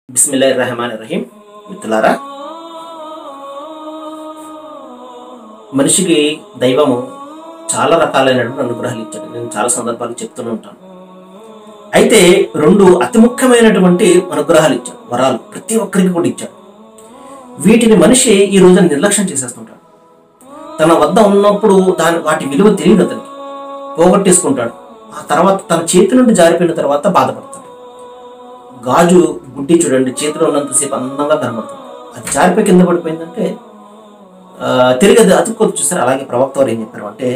బిస్మిల్లా రహమాన్ రహీం మిత్రులారా మనిషికి దైవము చాలా రకాలైనటువంటి అనుగ్రహాలు ఇచ్చాడు నేను చాలా సందర్భాలు చెప్తూనే ఉంటాను అయితే రెండు అతి ముఖ్యమైనటువంటి అనుగ్రహాలు ఇచ్చాడు వరాలు ప్రతి ఒక్కరికి కూడా ఇచ్చాడు వీటిని మనిషి ఈ రోజున నిర్లక్ష్యం చేసేస్తుంటాడు తన వద్ద ఉన్నప్పుడు దాని వాటి విలువ తెలియదు అతనికి పోగొట్టేసుకుంటాడు ఆ తర్వాత తన చేతి నుండి జారిపోయిన తర్వాత బాధపడతాడు గాజు గుడ్డి చూడండి చేతిలో ఉన్నంతసేపు అందంగా కనబడుతుంది అది జారిపోయి కింద పడిపోయిందంటే ఆ, తిరిగి అది అతుక్కోదు చూసారు అలాగే ప్రవక్త వారు ఏం చెప్పారు అంటే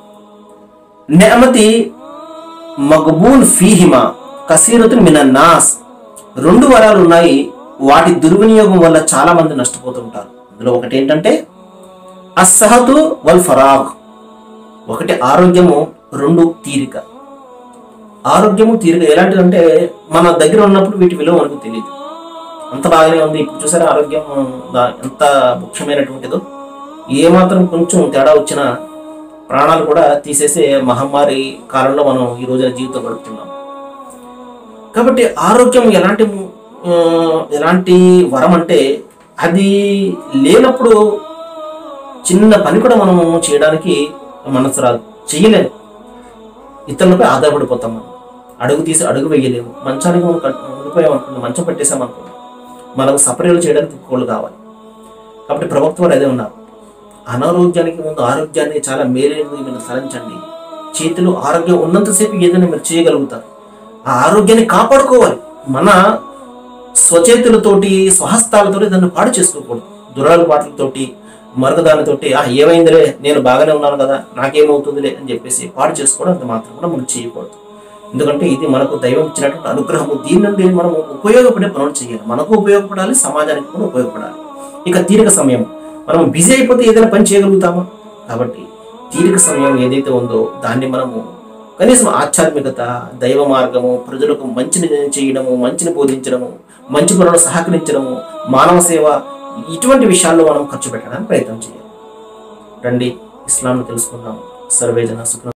నెమతి మగబూన్ ఫీహిమా కసీరతున్ మినన్ నాస్ రెండు వరాలు ఉన్నాయి వాటి దుర్వినియోగం వల్ల చాలా మంది నష్టపోతుంటారు అందులో ఒకటి ఏంటంటే అస్సహతు వల్ ఫరాగ్ ఒకటి ఆరోగ్యము రెండు తీరిక ఆరోగ్యము తీరిక ఎలాంటిదంటే మన దగ్గర ఉన్నప్పుడు వీటి విలువ మనకు తెలియదు అంత బాగానే ఉంది ఇప్పుడు చూసారా ఆరోగ్యం దా- ఎంత ముఖ్యమైనటువంటిదో ఏ మాత్రం కొంచెం తేడా వచ్చినా ప్రాణాలు కూడా తీసేసే మహమ్మారి కాలంలో మనం ఈ రోజున జీవితం గడుపుతున్నాం కాబట్టి ఆరోగ్యం ఎలాంటి ము- ఆ, ఎలాంటి వరం అంటే అది లేనప్పుడు చిన్న పని కూడా మనము చేయడానికి మనసు రాదు చేయలేము ఇతరులపై ఆధారపడిపోతాం మనం అడుగు తీసి అడుగు వేయలేము మంచానికి మనం కట్- ఉండిపోయాం అనుకోండి మంచం పెట్టేసాం అనుకోండి మనకు సపర్యలు చేయడానికి కోళ్ళు కావాలి కాబట్టి ప్రభుత్వం వారు అదే ఉన్నారు అనారోగ్యానికి ముందు ఆరోగ్యాన్ని చాలా మేలైనది మీరు తలంచండి చేతిలో ఆరోగ్యం ఉన్నంతసేపు ఏదైనా మీరు చేయగలుగుతారు ఆ ఆరోగ్యాన్ని కాపాడుకోవాలి మన స్వచేతులతోటి స్వహస్తాలతోటి దాన్ని పాడు చేసుకోకూడదు దురాలపాట్లతోటి మరొకదానితోటి ఆ ఏమైందిలే నేను బాగానే ఉన్నాను కదా నాకేమవుతుందిలే అని చెప్పేసి పాడు చేసుకోవడం అంత మాత్రం కూడా మనం చేయకూడదు ఎందుకంటే ఇది మనకు దైవం ఇచ్చినటువంటి అనుగ్రహము దీని నుండి మనం ఉపయోగపడే పనులు చేయాలి మనకు ఉపయోగపడాలి సమాజానికి కూడా ఉపయోగపడాలి ఇక తీరిక సమయం మనం బిజీ అయిపోతే ఏదైనా పని చేయగలుగుతామా కాబట్టి తీరిక సమయం ఏదైతే ఉందో దాన్ని మనము కనీసం ఆధ్యాత్మికత దైవ మార్గము ప్రజలకు మంచిని చేయడము మంచిని బోధించడము మంచి పనులు సహకరించడము మానవ సేవ ఇటువంటి విషయాల్లో మనం ఖర్చు పెట్టడానికి ప్రయత్నం చేయాలి రండి ఇస్లాంను తెలుసుకుందాం సర్వేజన సుఖ